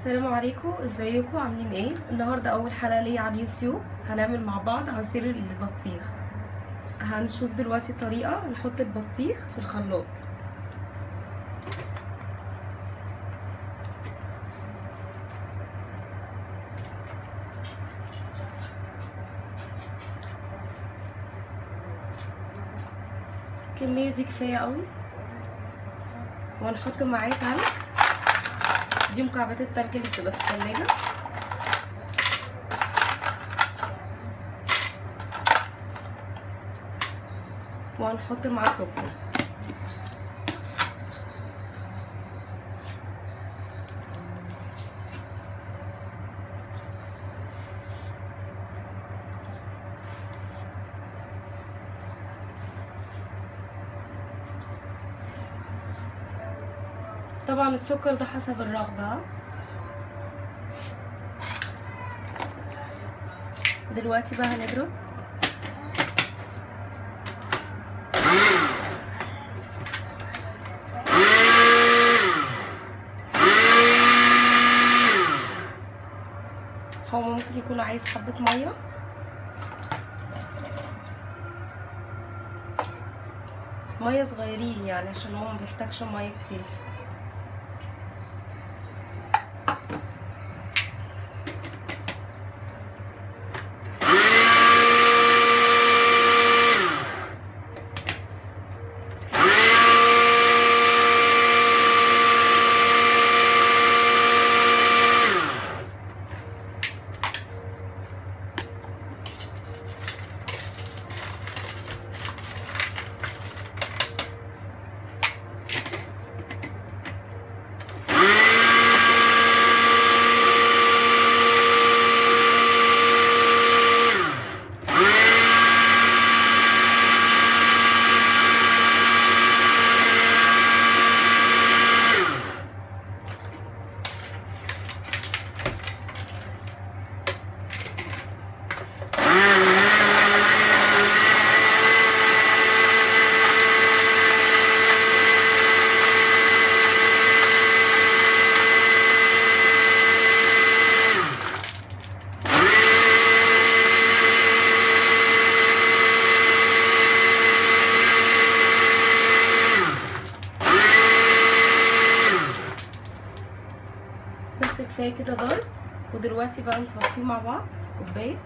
السلام عليكم ازيكم عاملين ايه النهارده اول حلقه ليا على اليوتيوب هنعمل مع بعض عصير البطيخ هنشوف دلوقتي طريقه نحط البطيخ في الخلاط الكميه دي كفايه قوي وهنحط معاه تلج دي مكعبات التلج اللي بتبقى في التلاجة وهنحط معاه سكر طبعا السكر ده حسب الرغبة دلوقتي بقى هنضرب هو ممكن يكون عايز حبة مية مية صغيرين يعني عشان هو مبيحتاجش مية كتير بس كفايه كده ضرب ودلوقتي بقى نصفيه مع بعض في كوبايه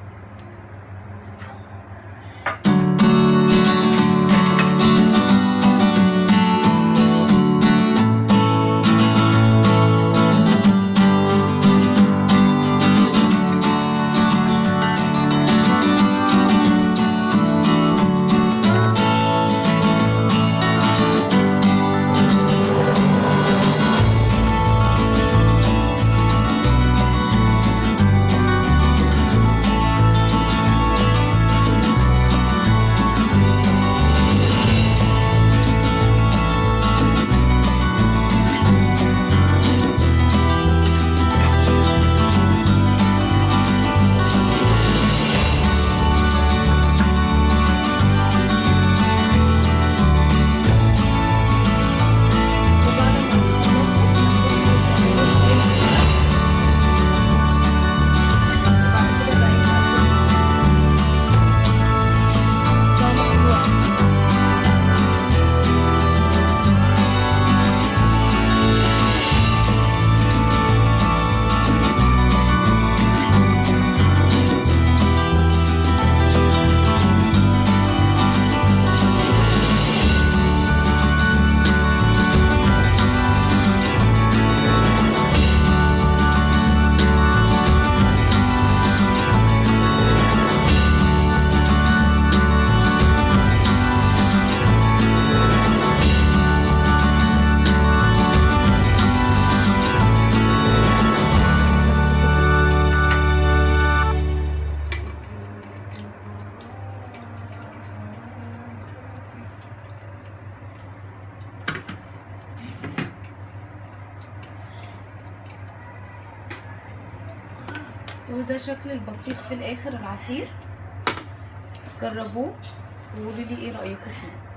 وده شكل البطيخ في الاخر العصير جربوه وقولوا لي ايه رايكم فيه